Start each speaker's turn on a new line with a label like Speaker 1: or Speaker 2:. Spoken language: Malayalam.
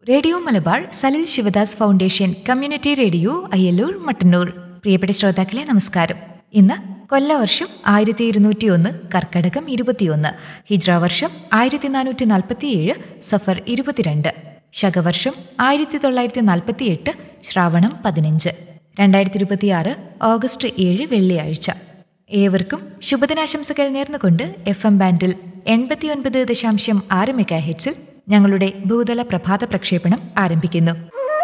Speaker 1: radio Malabar Salil Sivadas foundation community radio Ayyallur Mattannur പ്രിയപ്പെട്ട ശ്രോതാക്കളെ നമസ്കാരം ഇന്ന് കൊല്ലവർഷം ആയിരത്തി ഇരുന്നൂറ്റി ഒന്ന് കർക്കടകം ഇരുപത്തിയൊന്ന് ഹിജ്ര വർഷം ആയിരത്തി നാനൂറ്റി നാൽപ്പത്തിയേഴ് സഫർ ഇരുപത്തിരണ്ട് ശകവർഷം ആയിരത്തി തൊള്ളായിരത്തി നാൽപ്പത്തിയെട്ട് ശ്രാവണം പതിനഞ്ച് രണ്ടായിരത്തി ഇരുപത്തിയാറ് ഓഗസ്റ്റ് ഏഴ് വെള്ളിയാഴ്ച ഏവർക്കും ശുഭദിനാശംസകൾ നേർന്നുകൊണ്ട് എഫ് എം ബാൻഡിൽ എൺപത്തിയൊൻപത് ദശാംശം ആറ് മെഗാ ഹെഡ്സിൽ ഞങ്ങളുടെ ഭൂതല പ്രഭാത പ്രക്ഷേപണം ആരംഭിക്കുന്നു